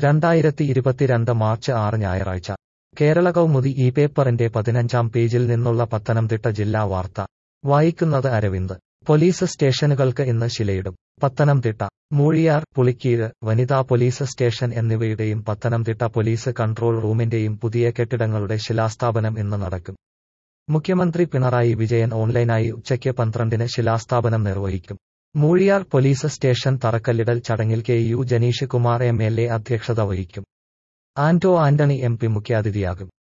രണ്ടായിരത്തി ഇരുപത്തിരണ്ട് മാർച്ച് ആറ് ഞായറാഴ്ച കേരള കൗമുദി ഈ പേപ്പറിന്റെ പതിനഞ്ചാം പേജിൽ നിന്നുള്ള പത്തനംതിട്ട ജില്ലാ വാർത്ത വായിക്കുന്നത് അരവിന്ദ് പോലീസ് സ്റ്റേഷനുകൾക്ക് ഇന്ന് ശിലയിടും പത്തനംതിട്ട മൂഴിയാർ പുളിക്കീഴ് വനിതാ പോലീസ് സ്റ്റേഷൻ എന്നിവയുടെയും പത്തനംതിട്ട പോലീസ് കൺട്രോൾ റൂമിന്റെയും പുതിയ കെട്ടിടങ്ങളുടെ ശിലാസ്ഥാപനം ഇന്ന് നടക്കും മുഖ്യമന്ത്രി പിണറായി വിജയൻ ഓൺലൈനായി ഉച്ചയ്ക്ക് പന്ത്രണ്ടിന് ശിലാസ്ഥാപനം നിർവഹിക്കും മൂഴിയാർ പോലീസ് സ്റ്റേഷൻ തറക്കല്ലിടൽ ചടങ്ങിൽ K U Janeesh Kumar M L A അധ്യക്ഷത വഹിക്കും ആന്റോ ആന്റണി എം പി മുഖ്യാതിഥിയാകും